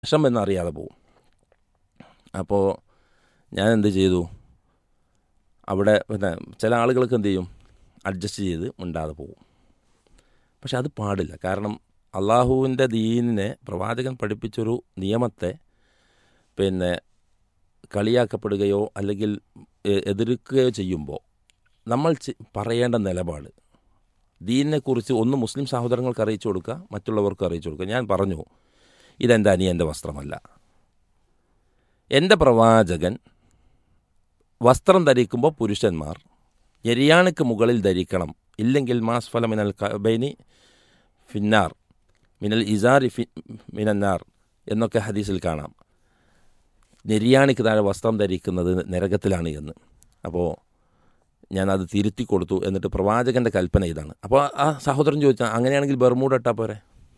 വിഷം എന്നറിയാതെ പോവും അപ്പോൾ ഞാൻ എന്ത് ചെയ്തു അവിടെ പിന്നെ ചില ആളുകൾക്ക് എന്ത് ചെയ്യും അഡ്ജസ്റ്റ് ചെയ്ത് മിണ്ടാതെ പോകും പക്ഷെ അത് പാടില്ല കാരണം അള്ളാഹുവിൻ്റെ ദീനിനെ പ്രവാചകൻ പഠിപ്പിച്ചൊരു നിയമത്തെ പിന്നെ കളിയാക്കപ്പെടുകയോ അല്ലെങ്കിൽ എ- എതിർക്കുകയോ ചെയ്യുമ്പോൾ നമ്മൾ ചെ- പറയേണ്ട നിലപാട് ദീനിനെക്കുറിച്ച് ഒന്ന് മുസ്ലിം സഹോദരങ്ങൾക്ക് അറിയിച്ചു കൊടുക്കുക മറ്റുള്ളവർക്ക് അറിയിച്ചു കൊടുക്കുക ഞാൻ പറഞ്ഞു ഇതെൻ്റെ അനിയൻ്റെ വസ്ത്രമല്ല എൻ്റെ പ്രവാചകൻ വസ്ത്രം ധരിക്കുമ്പോൾ പുരുഷന്മാർ എരിയാണിക്ക് മുകളിൽ ധരിക്കണം ഇല്ലെങ്കിൽ മാസ്ഫല മിനൽ കബൈനി ഫിന്നാർ മിനൽ ഇസാരി ഫി മിനന്നാർ എന്നൊക്കെ ഹദീസിൽ കാണാം നെരിയാണിക്ക് താഴെ വസ്ത്രം ധരിക്കുന്നത് നരകത്തിലാണ് എന്ന് അപ്പോൾ ഞാനത് തിരുത്തി കൊടുത്തു എന്നിട്ട് പ്രവാചകൻ്റെ കൽപ്പന ഇതാണ് അപ്പോൾ ആ സഹോദരൻ ചോദിച്ചാൽ അങ്ങനെയാണെങ്കിൽ ബർമൂഡ ഇട്ടാൽ പോരെ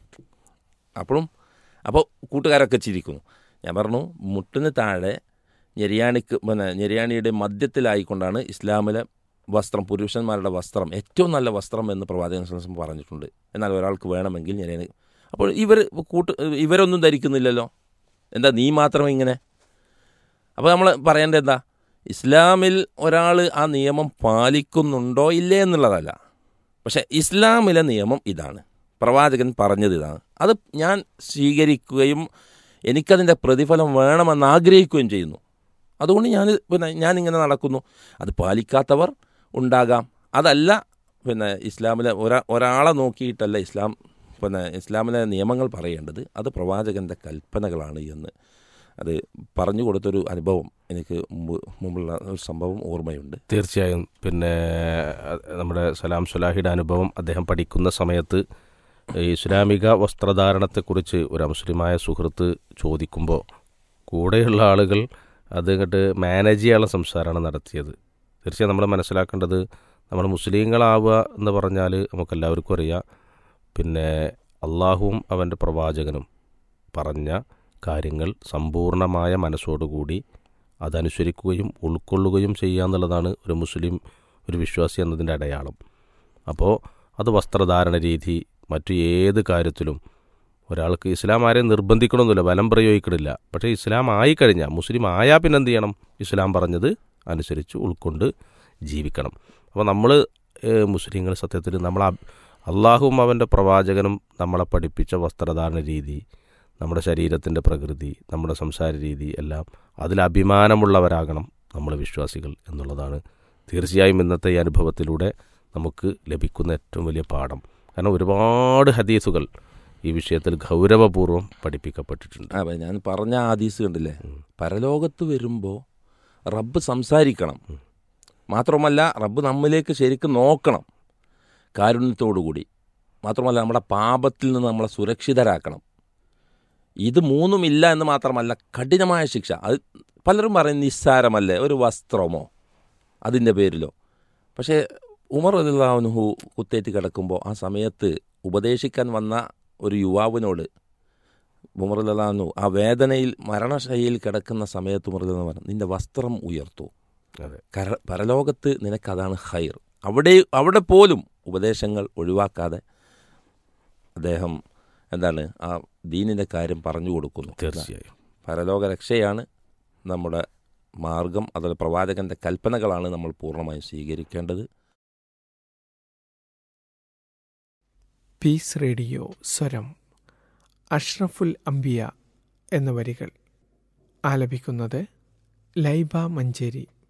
അപ്പോഴും അപ്പോൾ കൂട്ടുകാരൊക്കെ ചിരിക്കുന്നു ഞാൻ പറഞ്ഞു മുട്ടിന് താഴെ ഞെരിയാണിക്ക് പിന്നെ ഞെരിയാണിയുടെ മധ്യത്തിലായിക്കൊണ്ടാണ് ഇസ്ലാമിലെ വസ്ത്രം പുരുഷന്മാരുടെ വസ്ത്രം ഏറ്റവും നല്ല വസ്ത്രം എന്ന് പ്രവാചകൻ സ്വലം വസല്ലം പറഞ്ഞിട്ടുണ്ട് എന്നാൽ ഒരാൾക്ക് വേണമെങ്കിൽ ഞെരിയാണി അപ്പോൾ ഇവർ കൂട്ട് ഇവരൊന്നും ധരിക്കുന്നില്ലല്ലോ എന്താ നീ മാത്രം ഇങ്ങനെ അപ്പോൾ നമ്മൾ പറയേണ്ടത് എന്താ ഇസ്ലാമിൽ ഒരാൾ ആ നിയമം പാലിക്കുന്നുണ്ടോ ഇല്ലേ എന്നുള്ളതല്ല പക്ഷേ ഇസ്ലാമിലെ നിയമം ഇതാണ് പ്രവാചകൻ പറഞ്ഞത് ഇതാണ് അത് ഞാൻ സ്വീകരിക്കുകയും എനിക്കതിൻ്റെ പ്രതിഫലം വേണമെന്ന് ആഗ്രഹിക്കുകയും ചെയ്യുന്നു അതുകൊണ്ട് ഞാൻ പിന്നെ ഞാനിങ്ങനെ നടക്കുന്നു അത് പാലിക്കാത്തവർ ഉണ്ടാകാം അതല്ല പിന്നെ ഇസ്ലാമിലെ ഒരാ ഒരാളെ നോക്കിയിട്ടല്ല ഇസ്ലാം പിന്നെ ഇസ്ലാമിലെ നിയമങ്ങൾ പറയേണ്ടത് അത് പ്രവാചകൻ്റെ കൽപ്പനകളാണ് എന്ന് അത് പറഞ്ഞു കൊടുത്തൊരു അനുഭവം എനിക്ക് മുമ്പ് മുമ്പുള്ള ഒരു സംഭവം ഓർമ്മയുണ്ട് തീർച്ചയായും പിന്നെ അഹ് നമ്മുടെ സലാം സുലാഹിയുടെ അനുഭവം അദ്ദേഹം പഠിക്കുന്ന സമയത്ത് ഈ ഇസ്ലാമിക വസ്ത്രധാരണത്തെക്കുറിച്ച് ഒരു മുസ്ലിമായ സുഹൃത്ത് ചോദിക്കുമ്പോൾ കൂടെയുള്ള ആളുകൾ അത് ഇങ്ങോട്ട് മാനേജ് ചെയ്യാനുള്ള സംസാരമാണ് നടത്തിയത് തീർച്ചയായും നമ്മൾ മനസ്സിലാക്കേണ്ടത് നമ്മൾ മുസ്ലിങ്ങളാവുക എന്ന് പറഞ്ഞാൽ നമുക്കെല്ലാവർക്കും അറിയാം പിന്നെ അള്ളാഹുവും അവൻ്റെ പ്രവാചകനും പറഞ്ഞ കാര്യങ്ങൾ സമ്പൂർണ്ണമായ മനസ്സോടുകൂടി അതനുസരിക്കുകയും ഉൾക്കൊള്ളുകയും ചെയ്യുക എന്നുള്ളതാണ് ഒരു മുസ്ലിം ഒരു വിശ്വാസി എന്നതിൻ്റെ അടയാളം അപ്പോൾ അത് വസ്ത്രധാരണ രീതി മറ്റു ഏത് കാര്യത്തിലും ഒരാൾക്ക് ഇസ്ലാം ആരെയും നിർബന്ധിക്കണമെന്നില്ല ബലം പ്രയോഗിക്കണില്ല പക്ഷേ ഇസ്ലാം ആയിക്കഴിഞ്ഞാൽ മുസ്ലിം ആയാൽ പിന്നെ എന്ത് ചെയ്യണം ഇസ്ലാം പറഞ്ഞത് അനുസരിച്ച് ഉൾക്കൊണ്ട് ജീവിക്കണം അപ്പോൾ നമ്മൾ മുസ്ലിങ്ങൾ സത്യത്തിൽ നമ്മൾ അള്ളാഹുവും അവൻ്റെ പ്രവാചകനും നമ്മളെ പഠിപ്പിച്ച വസ്ത്രധാരണ രീതി നമ്മുടെ ശരീരത്തിൻ്റെ പ്രകൃതി നമ്മുടെ സംസാര രീതി എല്ലാം അതിൽ അഭിമാനമുള്ളവരാകണം നമ്മൾ വിശ്വാസികൾ എന്നുള്ളതാണ് തീർച്ചയായും ഇന്നത്തെ ഈ അനുഭവത്തിലൂടെ നമുക്ക് ലഭിക്കുന്ന ഏറ്റവും വലിയ പാഠം കാരണം ഒരുപാട് ഹദീസുകൾ ഈ വിഷയത്തിൽ ഗൗരവപൂർവ്വം പഠിപ്പിക്കപ്പെട്ടിട്ടുണ്ട് ആ അപ്പൊ ഞാൻ പറഞ്ഞ ആദീസ് കണ്ടില്ലേ പരലോകത്ത് വരുമ്പോൾ റബ്ബ് സംസാരിക്കണം മാത്രമല്ല റബ്ബ് നമ്മിലേക്ക് ശരിക്കും നോക്കണം കാരുണ്യത്തോടുകൂടി മാത്രമല്ല നമ്മുടെ പാപത്തിൽ നിന്ന് നമ്മളെ സുരക്ഷിതരാക്കണം ഇത് മൂന്നുമില്ല എന്ന് മാത്രമല്ല കഠിനമായ ശിക്ഷ അത് പലരും പറയും നിസ്സാരമല്ലേ ഒരു വസ്ത്രമോ അതിൻ്റെ പേരിലോ പക്ഷേ ഉമർ അലിള്ളാഹുനുഹു കുത്തേറ്റ് കിടക്കുമ്പോൾ ആ സമയത്ത് ഉപദേശിക്കാൻ വന്ന ഒരു യുവാവിനോട് ഉമർ അലിള്ളാഹു ആ വേദനയിൽ മരണശൈലിയിൽ കിടക്കുന്ന സമയത്ത് ഉമർ അലിള്ളാഹു പറഞ്ഞു നിന്റെ വസ്ത്രം ഉയർത്തു അതെ കര പരലോകത്ത് നിനക്കതാണ് ഹൈർ അവിടെ അവിടെ പോലും ഉപദേശങ്ങൾ ഒഴിവാക്കാതെ അദ്ദേഹം എന്താണ് ആ ദീനിൻ്റെ കാര്യം പറഞ്ഞു കൊടുക്കുന്നു തീർച്ചയായും പരലോക രക്ഷയാണ് നമ്മുടെ മാർഗം അതുപോലെ പ്രവാചകന്റെ കൽപ്പനകളാണ് നമ്മൾ പൂർണ്ണമായും സ്വീകരിക്കേണ്ടത് പീസ് റേഡിയോ സ്വരം അഷ്റഫുൽ അംബിയ എന്ന വരികൾ ആലപിക്കുന്നത് ലൈബ മഞ്ചേരി